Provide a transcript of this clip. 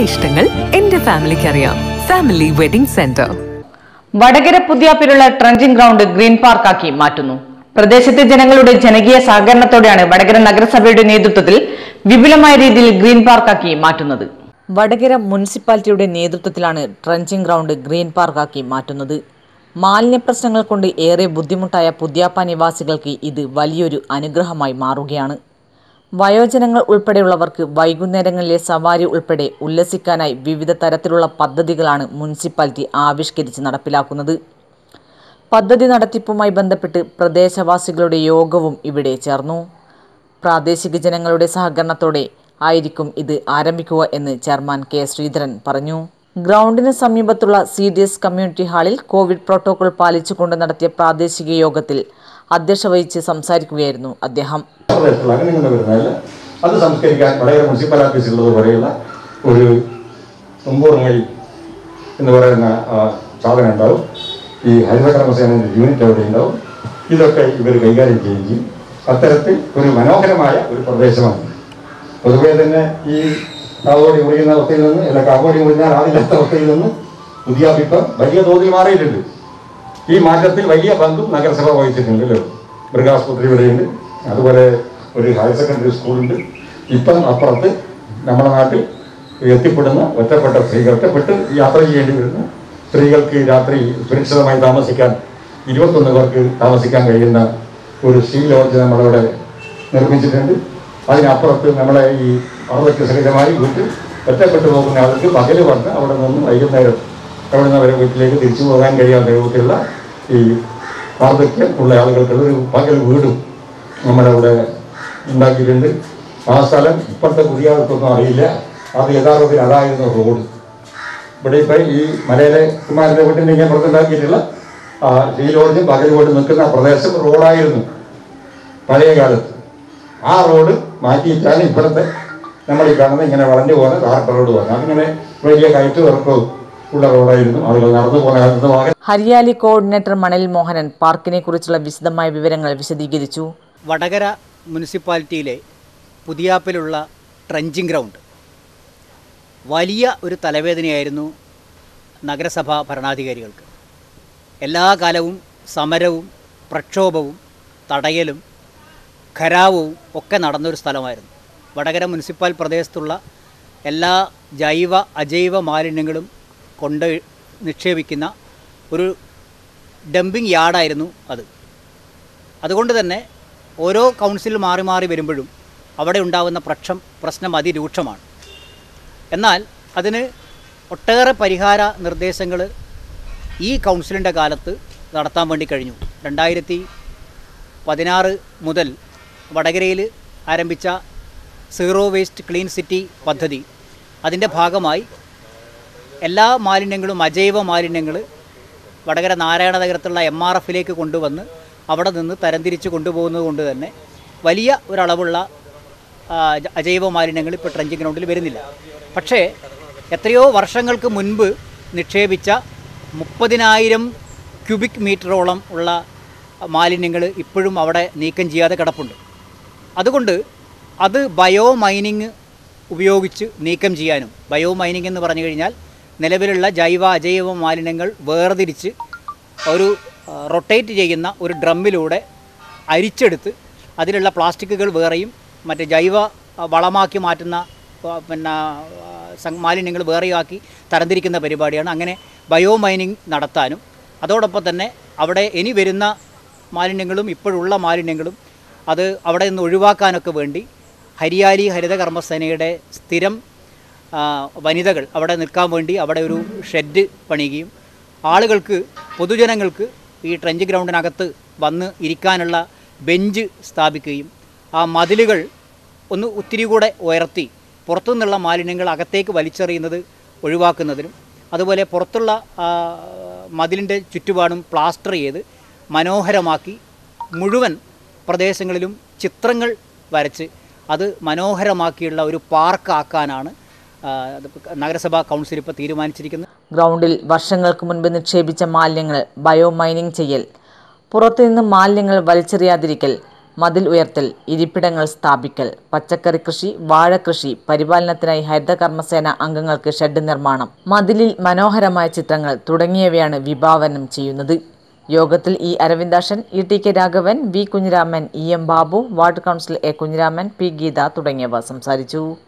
ഇഷ്ടങ്ങൾ എന്റെ ഫാമിലിക്ക് അറിയാം ഫാമിലി വെഡിംഗ് സെന്റർ വടകര പുതിയാപ്പിലുള്ള ട്രഞ്ചിങ് ഗ്രൗണ്ട് ഗ്രീൻ പാർക്കാക്കി മാറ്റുന്നു പ്രദേശത്തെ ജനങ്ങളുടെ ജനകീയ സഹകരണത്തോടെയാണ് വടകര നഗരസഭയുടെ നേതൃത്വത്തിൽ വിപുലമായ രീതിയിൽ ഗ്രീൻ പാർക്കാക്കി മാറ്റുന്നത് വടകര മുനിസിപ്പാലിറ്റിയുടെ നേതൃത്വത്തിലാണ് ട്രഞ്ചിങ് ഗ്രൗണ്ട് ഗ്രീൻ പാർക്കാക്കി മാറ്റുന്നത് മാലിന്യ പ്രശ്നങ്ങൾ കൊണ്ട് ഏറെ ബുദ്ധിമുട്ടായ പുതിയാപ്പ നിവാസികൾക്ക് ഇത് വലിയൊരു അനുഗ്രഹമായി മാറുകയാണ് വയോജനങ്ങൾ ഉൾപ്പെടെയുള്ളവർക്ക് വൈകുന്നേരങ്ങളിലെ സവാരി ഉൾപ്പെടെ ഉല്ലസിക്കാനായി വിവിധ തരത്തിലുള്ള പദ്ധതികളാണ് മുനിസിപ്പാലിറ്റി ആവിഷ്കരിച്ച് നടപ്പിലാക്കുന്നത് പദ്ധതി നടത്തിപ്പുമായി ബന്ധപ്പെട്ട് പ്രദേശവാസികളുടെ യോഗവും ഇവിടെ ചേർന്നു പ്രാദേശിക ജനങ്ങളുടെ സഹകരണത്തോടെ ആയിരിക്കും ഇത് ആരംഭിക്കുക എന്ന് ചെയർമാൻ കെ ശ്രീധരൻ പറഞ്ഞു ഗ്രൗണ്ടിന് സമീപത്തുള്ള സി ഡി എസ് കമ്മ്യൂണിറ്റി ഹാളിൽ കോവിഡ് പ്രോട്ടോകോൾ പാലിച്ചുകൊണ്ട് നടത്തിയ പ്രാദേശിക യോഗത്തിൽ അധ്യക്ഷ വഹിച്ച് സംസാരിക്കുകയായിരുന്നു അദ്ദേഹം പ്രദേശത്തുള്ള അങ്ങനെ ഇങ്ങനെ വരുന്നതല്ല അത് സംസ്കരിക്കാൻ വടകര മുനിസിപ്പൽ ഓഫീസിലുള്ളത് പോലെയുള്ള ഒരു തുമ്പൂർങ്ങഴി എന്ന് പറയുന്ന ആ, സാധനം ഉണ്ടാവും ഈ ഹരിതകർമ്മസേനയുടെ യൂണിറ്റ് അവിടെ ഉണ്ടാവും ഇതൊക്കെ ഇവർ കൈകാര്യം ചെയ്യും അത്തരത്തിൽ ഒരു മനോഹരമായ ഒരു പ്രദേശമാണ് പൊതുവേ തന്നെ ഈ കാവോടി മുറിയുന്ന അവസ്ഥയിൽ നിന്ന് അല്ല കാവോടി മുറിഞ്ഞാൽ ആളില്ലാത്ത അവസ്ഥയിൽ നിന്ന് പുതിയാപ്പിപ്പം വലിയ തോതിൽ മാറിയിട്ടുണ്ട് ഈ മാറ്റത്തിൽ വലിയ പങ്കും നഗരസഭ വഹിച്ചിട്ടുണ്ടല്ലോ മൃഗാസ്പത്രി ഇവിടെയുണ്ട് അതുപോലെ ഒരു ഹയർ സെക്കൻഡറി സ്കൂളുണ്ട് ഇപ്പം അപ്പുറത്ത് നമ്മുടെ നാട്ടിൽ എത്തിപ്പെടുന്ന ഒറ്റപ്പെട്ട സ്ത്രീകൾ ഒറ്റപ്പെട്ട് യാത്ര ചെയ്യേണ്ടി വരുന്ന സ്ത്രീകൾക്ക് രാത്രി സുരക്ഷിതമായി താമസിക്കാൻ ഇരുപത്തൊന്ന് പേർക്ക് താമസിക്കാൻ കഴിയുന്ന ഒരു സ്റ്റീൽ ലോഡ്ജ് നമ്മളിവിടെ നിർമ്മിച്ചിട്ടുണ്ട് അതിനപ്പുറത്ത് നമ്മളെ ഈ വാർദ്ധക്യ സഹിതമായി വീട്ടിൽ ഒറ്റപ്പെട്ടു പോകുന്ന ആൾക്ക് പകല് വന്ന് അവിടെ നിന്ന് വൈകുന്നേരം അവിടെ നിന്ന് അവരെ വീട്ടിലേക്ക് തിരിച്ചു പോകാൻ കഴിയാത്ത രൂപത്തിലുള്ള ഈ വാർദ്ധക്യം ഉള്ള ആളുകൾക്കുള്ള ഒരു പകൽ വീടും നമ്മളവിടെ ഉണ്ടാക്കിയിട്ടുണ്ട് ആ സ്ഥലം ഇപ്പോഴത്തെ പുതിയ ആൾക്കൊന്നും അറിയില്ല അത് യഥാർത്ഥത്തിൽ അതായിരുന്നു റോഡ് ഇവിടെ ഇപ്പം ഈ മലയിലെ കുമാരൻ്റെ വീട്ടിൻ്റെ ഇങ്ങനെ പുറത്തുണ്ടാക്കിയിട്ടുള്ള ആ സ്റ്റീലോടും പകൽ വീട് നിൽക്കുന്ന ആ പ്രദേശം റോഡായിരുന്നു പഴയ കാലത്ത് ആ റോഡ് മാറ്റിയിട്ടാണ് ഇപ്പോഴത്തെ നമ്മൾ ഈ കാണുന്ന ഇങ്ങനെ വളഞ്ഞു പോകുന്ന ടാർട്ട റോഡ് പോകുന്നത് അങ്ങനെ വലിയ കയറ്റ് ഇറക്കവും ഉള്ള റോഡായിരുന്നു ആളുകൾ നടന്നു പോകുന്ന കാലത്ത് വാഹനം ഹരിയാലി കോർഡിനേറ്റർ മണൽ മോഹനൻ പാർക്കിനെ കുറിച്ചുള്ള വിശദമായ വിവരങ്ങൾ വിശദീകരിച്ചു വടകര മുനിസിപ്പാലിറ്റിയിലെ പുതിയാപ്പിലുള്ള ട്രഞ്ചിങ് ഗ്രൗണ്ട് വലിയ ഒരു തലവേദനയായിരുന്നു നഗരസഭാ ഭരണാധികാരികൾക്ക് എല്ലാ കാലവും സമരവും പ്രക്ഷോഭവും തടയലും ഖരാവും ഒക്കെ നടന്നൊരു സ്ഥലമായിരുന്നു വടകര മുനിസിപ്പൽ പ്രദേശത്തുള്ള എല്ലാ ജൈവ അജൈവ മാലിന്യങ്ങളും കൊണ്ട് നിക്ഷേപിക്കുന്ന ഒരു ഡംപിങ് യാർഡായിരുന്നു അത് അതുകൊണ്ട് തന്നെ ഓരോ കൗൺസിൽ മാറി മാറി വരുമ്പോഴും അവിടെ ഉണ്ടാകുന്ന പ്രശ്നം പ്രശ്നം അതിരൂക്ഷമാണ് എന്നാൽ അതിന് ഒട്ടേറെ പരിഹാര നിർദ്ദേശങ്ങൾ ഈ കൗൺസിലിൻ്റെ കാലത്ത് നടത്താൻ വേണ്ടി കഴിഞ്ഞു രണ്ടായിരത്തി പതിനാറ് മുതൽ വടകരയിൽ ആരംഭിച്ച സീറോ വേസ്റ്റ് ക്ലീൻ സിറ്റി പദ്ധതി അതിൻ്റെ ഭാഗമായി എല്ലാ മാലിന്യങ്ങളും അജൈവ മാലിന്യങ്ങൾ വടകര നാരായണ നഗരത്തുള്ള എം ആർ എഫിലേക്ക് കൊണ്ടുവന്ന് അവിടെ നിന്ന് തരംതിരിച്ച് കൊണ്ടുപോകുന്നത് കൊണ്ട് തന്നെ വലിയ ഒരളവുള്ള ആ, ജ- അജൈവ മാലിന്യങ്ങൾ ഇപ്പോൾ ട്രഞ്ചിങ് ഗ്രൗണ്ടിൽ വരുന്നില്ല പക്ഷേ എത്രയോ വർഷങ്ങൾക്ക് മുൻപ് നിക്ഷേപിച്ച മുപ്പതിനായിരം ക്യൂബിക് മീറ്ററോളം ഉള്ള മാലിന്യങ്ങൾ ഇപ്പോഴും അവിടെ നീക്കം ചെയ്യാതെ കിടപ്പുണ്ട് അതുകൊണ്ട് അത് ബയോ മൈനിങ് ഉപയോഗിച്ച് നീക്കം ചെയ്യാനും ബയോ മൈനിങ് എന്ന് പറഞ്ഞു കഴിഞ്ഞാൽ നിലവിലുള്ള ജൈവ അജൈവ മാലിന്യങ്ങൾ വേർതിരിച്ച് ഒരു റൊട്ടേറ്റ് ചെയ്യുന്ന ഒരു ഡ്രമ്മിലൂടെ അരിച്ചെടുത്ത് അതിലുള്ള പ്ലാസ്റ്റിക്കുകൾ വേറെയും മറ്റ് ജൈവ ആ, വളമാക്കി മാറ്റുന്ന ആ, പിന്നെ മാലിന്യങ്ങൾ വേറെയാക്കി തരംതിരിക്കുന്ന പരിപാടിയാണ് അങ്ങനെ ബയോ മൈനിങ് നടത്താനും അതോടൊപ്പം തന്നെ അവിടെ ഇനി വരുന്ന മാലിന്യങ്ങളും ഇപ്പോഴുള്ള മാലിന്യങ്ങളും അത് അവിടെ നിന്ന് ഒഴിവാക്കാനൊക്കെ വേണ്ടി ഹരിയാലി ഹരിത കർമ്മസേനയുടെ സ്ഥിരം ആ, വനിതകൾ അവിടെ നിൽക്കാൻ വേണ്ടി അവിടെ ഒരു ഷെഡ് പണിയുകയും ആളുകൾക്ക് പൊതുജനങ്ങൾക്ക് ഈ ട്രെഞ്ച് ഗ്രൗണ്ടിനകത്ത് വന്ന് ഇരിക്കാനുള്ള ബെഞ്ച് സ്ഥാപിക്കുകയും ആ മതിലുകൾ ഒന്ന് ഒത്തിരി കൂടെ ഉയർത്തി പുറത്തുനിന്നുള്ള മാലിന്യങ്ങൾ അകത്തേക്ക് വലിച്ചെറിയുന്നത് ഒഴിവാക്കുന്നതിനും അതുപോലെ പുറത്തുള്ള ആ, മതിലിൻ്റെ ചുറ്റുപാടും പ്ലാസ്റ്റർ ചെയ്ത് മനോഹരമാക്കി മുഴുവൻ പ്രദേശങ്ങളിലും ചിത്രങ്ങൾ വരച്ച് അത് മനോഹരമാക്കിയുള്ള ഒരു പാർക്കാക്കാനാണ് ആ, അത് നഗരസഭാ കൗൺസിൽ ഇപ്പോൾ തീരുമാനിച്ചിരിക്കുന്നത് ഗ്രൗണ്ടിൽ വർഷങ്ങൾക്ക് മുൻപ് നിക്ഷേപിച്ച മാലിന്യങ്ങൾ ബയോ മൈനിങ് ചെയ്യൽ പുറത്തുനിന്ന് മാലിന്യങ്ങൾ വലിച്ചെറിയാതിരിക്കൽ മതിൽ ഉയർത്തൽ ഇരിപ്പിടങ്ങൾ സ്ഥാപിക്കൽ പച്ചക്കറി കൃഷി വാഴകൃഷി പരിപാലനത്തിനായി ഹരിത കർമ്മസേന അംഗങ്ങൾക്ക് ഷെഡ് നിർമ്മാണം മതിലിൽ മനോഹരമായ ചിത്രങ്ങൾ തുടങ്ങിയവയാണ് വിഭാവനം ചെയ്യുന്നത് യോഗത്തിൽ E Aravindakshan E T K Raghavan V Kunhiraman E M Babu ward councillor A Kunhiraman P Geetha തുടങ്ങിയവർ സംസാരിച്ചു